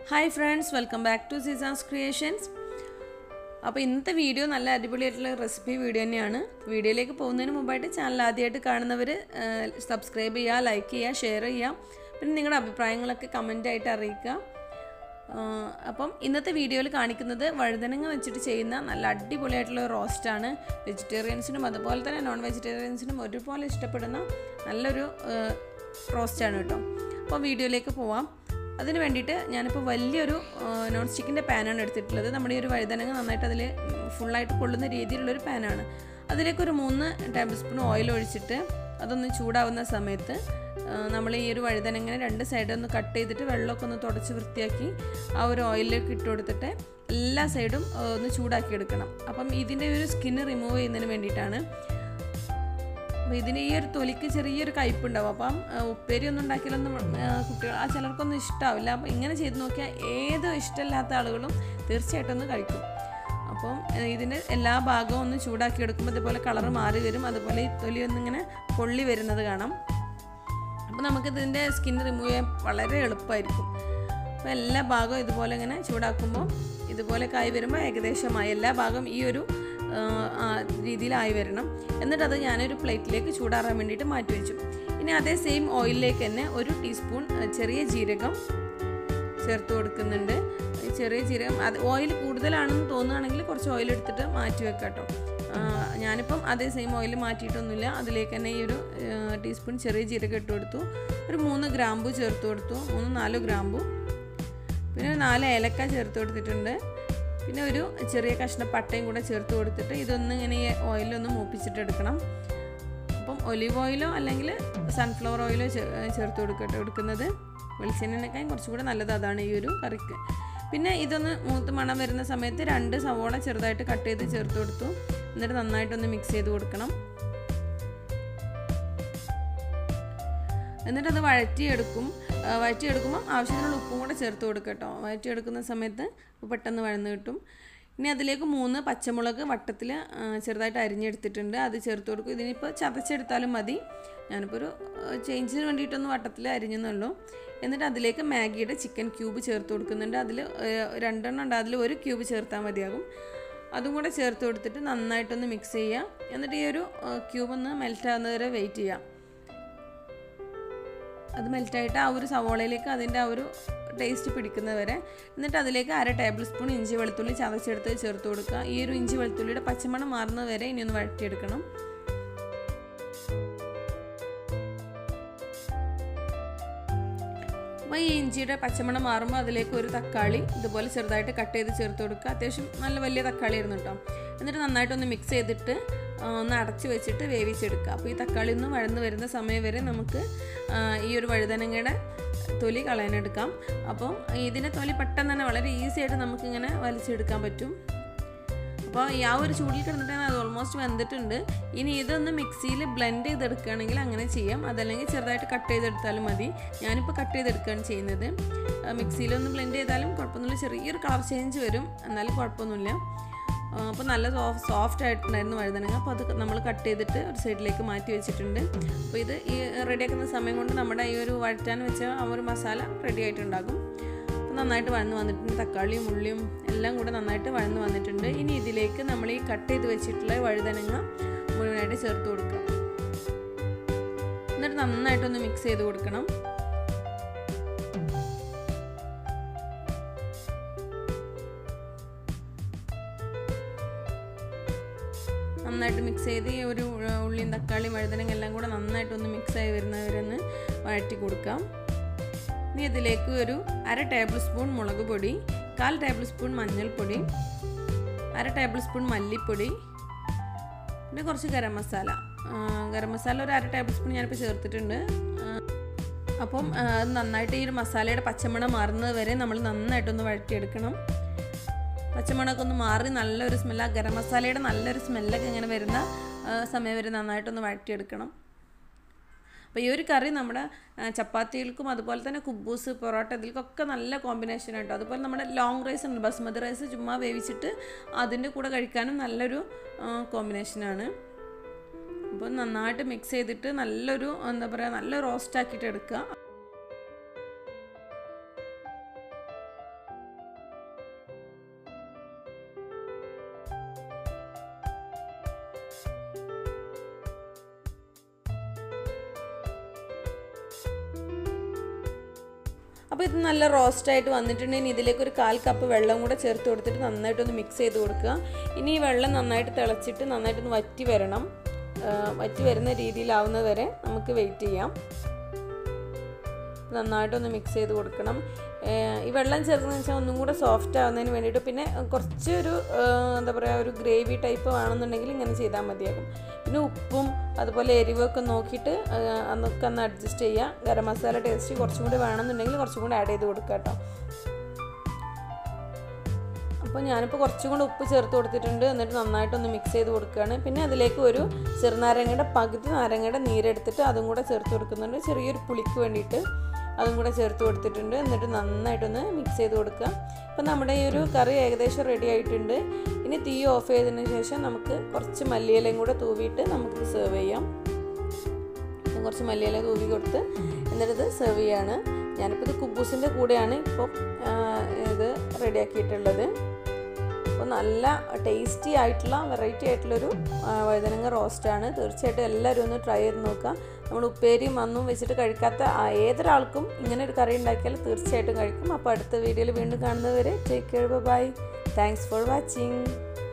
hi friends welcome back to സീസാൻസ് creations അപ്പോൾ ഇന്നത്തെ വീഡിയോ നല്ല അടിപൊളിയായിട്ടുള്ള റെസിപ്പി വീഡിയോ തന്നെയാണ് വീഡിയോയിലേക്ക് പോകുന്നതിന് മുമ്പായിട്ട് ചാനൽ ആദ്യമായിട്ട് കാണുന്നവർ സബ്സ്ക്രൈബ് ചെയ്യുക ലൈക്ക് ചെയ്യുക ഷെയർ ചെയ്യുക പിന്നെ നിങ്ങളുടെ അഭിപ്രായങ്ങളൊക്കെ കമൻ്റായിട്ട് അറിയിക്കുക ആ, അപ്പം ഇന്നത്തെ വീഡിയോയിൽ കാണിക്കുന്നത് വഴുതനങ്ങ വെച്ചിട്ട് ചെയ്യുന്ന നല്ല അടിപൊളിയായിട്ടുള്ള റോസ്റ്റാണ് വെജിറ്റേറിയൻസിനും അതുപോലെ തന്നെ നോൺ വെജിറ്റേറിയൻസിനും ഒരുപോലെ ഇഷ്ടപ്പെടുന്ന നല്ലൊരു റോസ്റ്റാണ് കേട്ടോ അപ്പോൾ വീഡിയോയിലേക്ക് പോവാം അതിന് വേണ്ടിയിട്ട് ഞാനിപ്പോൾ വലിയൊരു നോൺ സ്റ്റിക്കിൻ്റെ പാനാണ് എടുത്തിട്ടുള്ളത് നമ്മുടെ ഈ ഒരു വഴുതനങ്ങ നന്നായിട്ട് അതിൽ ഫുള്ളായിട്ട് കൊള്ളുന്ന രീതിയിലുള്ളൊരു പാനാണ് അതിലേക്ക് ഒരു മൂന്ന് ടേബിൾ സ്പൂൺ ഓയിൽ ഒഴിച്ചിട്ട് അതൊന്ന് ചൂടാവുന്ന സമയത്ത് നമ്മൾ ഈ ഒരു വഴുതനങ്ങനെ രണ്ട് സൈഡും ഒന്ന് കട്ട് ചെയ്തിട്ട് വെള്ളമൊക്കെ ഒന്ന് തുടച്ച് വൃത്തിയാക്കി ആ ഒരു ഓയിലിലേക്ക് ഇട്ട് കൊടുത്തിട്ട് എല്ലാ സൈഡും ഒന്ന് ചൂടാക്കി എടുക്കണം അപ്പം ഇതിൻ്റെ ഒരു സ്കിന്ന് റിമൂവ് ചെയ്യുന്നതിന് വേണ്ടിയിട്ടാണ് അപ്പോൾ ഇതിന് ഈ ഒരു തൊലിക്ക് ചെറിയൊരു കയ്പുണ്ടാവും അപ്പം ഉപ്പേരി ഒന്നും ഉണ്ടാക്കിയാലൊന്നും കുട്ടികൾ ആ ചിലർക്കൊന്നും ഇഷ്ടാവില്ല അപ്പം ഇങ്ങനെ ചെയ്ത് നോക്കിയാൽ ഏത് ഇഷ്ടമില്ലാത്ത ആളുകളും തീർച്ചയായിട്ടും ഒന്ന് കഴിക്കും അപ്പം ഇതിൻ്റെ എല്ലാ ഭാഗവും ഒന്ന് ചൂടാക്കി എടുക്കുമ്പോൾ ഇതുപോലെ കളറ് മാറി വരും അതുപോലെ ഈ തൊലി ഒന്നിങ്ങനെ പൊള്ളി വരുന്നത് കാണാം അപ്പോൾ നമുക്ക് ഇതിൻ്റെ സ്കിൻ റിമൂവ് ചെയ്യാൻ വളരെ എളുപ്പമായിരിക്കും അപ്പോൾ എല്ലാ ഭാഗവും ഇതുപോലെ ഇങ്ങനെ ചൂടാക്കുമ്പോൾ ഇതുപോലെ കായി വരുമ്പോൾ ഏകദേശമായി എല്ലാ ഭാഗവും ഈ ഒരു രീതിയിലായി വരണം എന്നിട്ട് അത് ഞാനൊരു പ്ലേറ്റിലേക്ക് ചൂടാറാൻ വേണ്ടിയിട്ട് മാറ്റി വെച്ചു ഇനി അതേ സെയിം ഓയിലിലേക്ക് തന്നെ ഒരു ടീസ്പൂൺ ചെറിയ ജീരകം ചേർത്ത് കൊടുക്കുന്നുണ്ട് ചെറിയ ജീരകം അത് ഓയിൽ കൂടുതലാണെന്ന് തോന്നുകയാണെങ്കിൽ കുറച്ച് ഓയിൽ എടുത്തിട്ട് മാറ്റി വെക്കാം കേട്ടോ ഞാനിപ്പം അതേ സെയിം ഓയിൽ മാറ്റിയിട്ടൊന്നുമില്ല അതിലേക്ക് തന്നെ ഈ ഒരു ടീസ്പൂൺ ചെറിയ ജീരകം ഇട്ട് കൊടുത്തു ഒരു മൂന്ന് ഗ്രാമ്പു ചേർത്ത് കൊടുത്തു മൂന്ന് നാല് ഗ്രാമ്പു പിന്നെ ഒരു നാല് ഏലക്ക ചേർത്ത് കൊടുത്തിട്ടുണ്ട് പിന്നെ ഒരു ചെറിയ കഷ്ണ പട്ടയും കൂടെ ചേർത്ത് കൊടുത്തിട്ട് ഇതൊന്ന് ഇങ്ങനെ ഈ ഓയിലൊന്ന് മൂപ്പിച്ചിട്ടെടുക്കണം അപ്പം ഒലിവ് ഓയിലോ അല്ലെങ്കിൽ സൺഫ്ലവർ ഓയിലോ ചേർത്ത് കൊടുക്കട്ടെ എടുക്കുന്നത് വെളിച്ചെണ്ണേക്കാളും കുറച്ചും കൂടെ നല്ലത് അതാണ് ഈ ഒരു കറിക്ക് പിന്നെ ഇതൊന്ന് മൂത്ത് മണം വരുന്ന സമയത്ത് രണ്ട് സവോള ചെറുതായിട്ട് കട്ട് ചെയ്ത് ചേർത്ത് കൊടുത്തു എന്നിട്ട് നന്നായിട്ടൊന്ന് മിക്സ് ചെയ്ത് കൊടുക്കണം എന്നിട്ട് അത് വഴറ്റിയെടുക്കും വഴറ്റിയെടുക്കുമ്പോൾ ആവശ്യത്തിനുള്ള ഉപ്പും കൂടെ ചേർത്ത് കൊടുക്കുക കേട്ടോ വഴറ്റിയെടുക്കുന്ന സമയത്ത് പെട്ടെന്ന് വഴന്ന് കിട്ടും ഇനി അതിലേക്ക് മൂന്ന് പച്ചമുളക് വട്ടത്തിൽ ചെറുതായിട്ട് അരിഞ്ഞെടുത്തിട്ടുണ്ട് അത് ചേർത്ത് കൊടുക്കും ഇതിനിപ്പോൾ ചതച്ചെടുത്താലും മതി ഞാനിപ്പോൾ ഒരു ചേഞ്ചിന് വേണ്ടിയിട്ടൊന്ന് വട്ടത്തിൽ അരിഞ്ഞെന്നുള്ളൂ എന്നിട്ട് അതിലേക്ക് മാഗിയുടെ ചിക്കൻ ക്യൂബ് ചേർത്ത് കൊടുക്കുന്നുണ്ട് അതിൽ രണ്ടെണ്ണം ഉണ്ട് അതിൽ ഒരു ക്യൂബ് ചേർത്താൽ മതിയാകും അതും കൂടെ ചേർത്ത് കൊടുത്തിട്ട് നന്നായിട്ടൊന്ന് മിക്സ് ചെയ്യുക എന്നിട്ട് ഈ ഒരു ക്യൂബ് ഒന്ന് മെൽറ്റ് ആകുന്നത് വരെ വെയിറ്റ് ചെയ്യാം അത് മെൽറ്റായിട്ട് ആ ഒരു സവോളയിലേക്ക് അതിൻ്റെ ആ ഒരു ടേസ്റ്റ് പിടിക്കുന്നത് വരെ എന്നിട്ട് അതിലേക്ക് അര ടേബിൾ സ്പൂൺ ഇഞ്ചി വെളുത്തുള്ളി ചതച്ചെടുത്ത് ചേർത്ത് കൊടുക്കുക ഈ ഒരു ഇഞ്ചി വെളുത്തുള്ളിയുടെ പച്ചമണം മാറുന്നത് വരെ ഇനി ഒന്ന് വഴറ്റിയെടുക്കണം അപ്പോൾ ഈ ഇഞ്ചിയുടെ പച്ചമണം മാറുമ്പോൾ അതിലേക്ക് ഒരു തക്കാളി ഇതുപോലെ ചെറുതായിട്ട് കട്ട് ചെയ്ത് ചേർത്ത് കൊടുക്കുക അത്യാവശ്യം നല്ല വലിയ തക്കാളി ആയിരുന്നു കേട്ടോ എന്നിട്ട് നന്നായിട്ടൊന്ന് മിക്സ് ചെയ്തിട്ട് ഒന്ന് അടച്ച് വെച്ചിട്ട് വേവിച്ചെടുക്കുക അപ്പോൾ ഈ തക്കാളി ഒന്ന് വഴന്ന് വരുന്ന സമയം വരെ നമുക്ക് ഈ ഒരു വഴുതനങ്ങയുടെ തൊലി കളയാനെടുക്കാം അപ്പോൾ ഇതിൻ്റെ തൊലി പെട്ടെന്ന് തന്നെ വളരെ ഈസി ആയിട്ട് നമുക്കിങ്ങനെ വലിച്ചെടുക്കാൻ പറ്റും അപ്പോൾ ഈ ആ ഒരു ചൂടിൽ കിടന്നിട്ട് അത് ഓൾമോസ്റ്റ് വെന്തിട്ടുണ്ട് ഇനി ഇതൊന്ന് മിക്സിയിൽ ബ്ലെൻഡ് ചെയ്തെടുക്കുകയാണെങ്കിൽ അങ്ങനെ ചെയ്യാം അതല്ലെങ്കിൽ ചെറുതായിട്ട് കട്ട് ചെയ്തെടുത്താലും മതി ഞാനിപ്പോൾ കട്ട് ചെയ്തെടുക്കുകയാണ് ചെയ്യുന്നത് മിക്സിയിലൊന്ന് ബ്ലെൻഡ് ചെയ്താലും കുഴപ്പമൊന്നുമില്ല ചെറിയൊരു കളർ ചേഞ്ച് വരും എന്നാലും കുഴപ്പമൊന്നുമില്ല അപ്പോൾ നല്ല സോഫ് സോഫ്റ്റ് ആയിട്ടുണ്ടായിരുന്നു വഴുതനങ്ങ അപ്പോൾ അത് നമ്മൾ കട്ട് ചെയ്തിട്ട് ഒരു സൈഡിലേക്ക് മാറ്റി വെച്ചിട്ടുണ്ട് അപ്പോൾ ഇത് ഈ റെഡിയാക്കുന്ന സമയം കൊണ്ട് നമ്മുടെ ഈ ഒരു വഴറ്റാൻ വെച്ച ആ ഒരു മസാല റെഡി ആയിട്ടുണ്ടാകും നന്നായിട്ട് വഴന്ന് വന്നിട്ടുണ്ട് തക്കാളിയും ഉള്ളിയും എല്ലാം കൂടെ നന്നായിട്ട് വഴന്ന് വന്നിട്ടുണ്ട് ഇനി ഇതിലേക്ക് നമ്മൾ ഈ കട്ട് ചെയ്ത് വെച്ചിട്ടുള്ള വഴുതനങ്ങ മുഴുവനായിട്ട് ചേർത്ത് കൊടുക്കുക എന്നിട്ട് നന്നായിട്ടൊന്ന് മിക്സ് ചെയ്ത് കൊടുക്കണം നന്നായിട്ട് മിക്സ് ചെയ്ത് ഈ ഒരു ഉള്ളിയും തക്കാളിയും വഴുതനങ്ങ എല്ലാം കൂടെ നന്നായിട്ടൊന്ന് മിക്സ് ആയി വരുന്നവരൊന്ന് വഴറ്റി കൊടുക്കാം ഇനി ഇതിലേക്ക് ഒരു അര ടേബിൾ സ്പൂൺ മുളക് പൊടി കാൽ ടേബിൾ സ്പൂൺ മഞ്ഞൾപ്പൊടി അര ടേബിൾ സ്പൂൺ മല്ലിപ്പൊടി പിന്നെ കുറച്ച് ഗരം മസാല ഗരം മസാല ഒരു അര ടേബിൾ സ്പൂൺ ഞാനിപ്പോൾ ചേർത്തിട്ടുണ്ട് അപ്പം നന്നായിട്ട് ഈ ഒരു മസാലയുടെ പച്ചമണം മാറുന്നത് വരെ നമ്മൾ നന്നായിട്ടൊന്ന് വഴറ്റിയെടുക്കണം പച്ചമണമൊക്കെ ഒന്ന് മാറി നല്ലൊരു സ്മെല്ല് ആ ഗരം മസാലയുടെ നല്ലൊരു സ്മെല്ലൊക്കെ ഇങ്ങനെ വരുന്ന സമയം വരെ നന്നായിട്ടൊന്ന് വഴറ്റിയെടുക്കണം അപ്പോൾ ഈ ഒരു കറി നമ്മുടെ ചപ്പാത്തികൾക്കും അതുപോലെ തന്നെ കുബൂസ് പൊറോട്ട ഇതിൽക്കൊക്കെ നല്ല കോമ്പിനേഷൻ കേട്ടോ അതുപോലെ നമ്മുടെ ലോങ് റൈസ് ഉണ്ട് ബസ്മതി റൈസ് ചുമ്മാ വേവിച്ചിട്ട് അതിൻ്റെ കൂടെ കഴിക്കാനും നല്ലൊരു കോമ്പിനേഷനാണ് അപ്പോൾ നന്നായിട്ട് മിക്സ് ചെയ്തിട്ട് നല്ലൊരു എന്താ പറയുക നല്ല റോസ്റ്റ് ആക്കിയിട്ട് എടുക്കുക അപ്പോൾ ഇത് നല്ല റോസ്റ്റായിട്ട് വന്നിട്ടുണ്ടെങ്കിൽ ഇതിലേക്ക് ഒരു കാൽ കപ്പ് വെള്ളം കൂടെ ചേർത്ത് കൊടുത്തിട്ട് നന്നായിട്ടൊന്ന് മിക്സ് ചെയ്ത് കൊടുക്കുക ഇനി ഈ വെള്ളം നന്നായിട്ട് തിളച്ചിട്ട് നന്നായിട്ടൊന്ന് വറ്റി വരണം വറ്റി വരുന്ന രീതിയിലാവുന്നത് വരെ നമുക്ക് വെയിറ്റ് ചെയ്യാം നന്നായിട്ടൊന്ന് മിക്സ് ചെയ്ത് കൊടുക്കണം ഈ വെള്ളം ചേർക്കുന്നതെന്ന് വെച്ചാൽ ഒന്നും കൂടെ സോഫ്റ്റ് ആവുന്നതിന് വേണ്ടിയിട്ട് പിന്നെ കുറച്ചൊരു എന്താ പറയുക ഒരു ഗ്രേവി ടൈപ്പ് വേണമെന്നുണ്ടെങ്കിൽ ഇങ്ങനെ ചെയ്താൽ മതിയാകും പിന്നെ ഉപ്പും അതുപോലെ എരിവൊക്കെ നോക്കിയിട്ട് അതൊക്കെ ഒന്ന് അഡ്ജസ്റ്റ് ചെയ്യുക ഗരം മസാല ടേസ്റ്റ് കുറച്ചും കൂടി വേണമെന്നുണ്ടെങ്കിൽ കുറച്ചും കൂടി ആഡ് ചെയ്ത് കൊടുക്കുക കേട്ടോ അപ്പോൾ ഞാനിപ്പോൾ കുറച്ചും കൂടെ ഉപ്പ് ചേർത്ത് കൊടുത്തിട്ടുണ്ട് എന്നിട്ട് നന്നായിട്ടൊന്ന് മിക്സ് ചെയ്ത് കൊടുക്കുകയാണ് പിന്നെ അതിലേക്ക് ഒരു ചെറുനാരങ്ങയുടെ പകുതി നാരങ്ങയുടെ നീരെടുത്തിട്ട് അതും കൂടെ ചേർത്ത് കൊടുക്കുന്നുണ്ട് ചെറിയൊരു പുളിക്ക് വേണ്ടിയിട്ട് അതും കൂടെ ചേർത്ത് കൊടുത്തിട്ടുണ്ട് എന്നിട്ട് നന്നായിട്ടൊന്ന് മിക്സ് ചെയ്ത് കൊടുക്കുക അപ്പോൾ നമ്മുടെ ഈ ഒരു കറി ഏകദേശം റെഡി ആയിട്ടുണ്ട് ഇനി തീ ഓഫ് ചെയ്തതിന് ശേഷം നമുക്ക് കുറച്ച് മല്ലിയിലയും കൂടെ തൂവിയിട്ട് നമുക്കിത് സെർവ് ചെയ്യാം കുറച്ച് മല്ലിയില തൂവി കൊടുത്ത് എന്നിട്ട് ഇത് സെർവ് ചെയ്യാണ് ഞാനിപ്പോൾ ഇത് കുബൂസിൻ്റെ കൂടെയാണ് ഇപ്പോൾ ഇത് റെഡിയാക്കിയിട്ടുള്ളത് അപ്പോൾ നല്ല ടേസ്റ്റി ആയിട്ടുള്ള വെറൈറ്റി ആയിട്ടുള്ളൊരു വഴുതനങ്ങ റോസ്റ്റാണ് തീർച്ചയായിട്ടും എല്ലാവരും ഒന്ന് ട്രൈ ചെയ്ത് നോക്കുക നമ്മൾ ഉപ്പേരിയും മന്നും വെച്ചിട്ട് കഴിക്കാത്ത ഏതൊരാൾക്കും ഇങ്ങനെ ഒരു കറി ഉണ്ടാക്കിയാൽ തീർച്ചയായിട്ടും കഴിക്കും അപ്പോൾ അടുത്ത വീഡിയോയിൽ വീണ്ടും കാണുന്നവരെ take care bye thanks for watching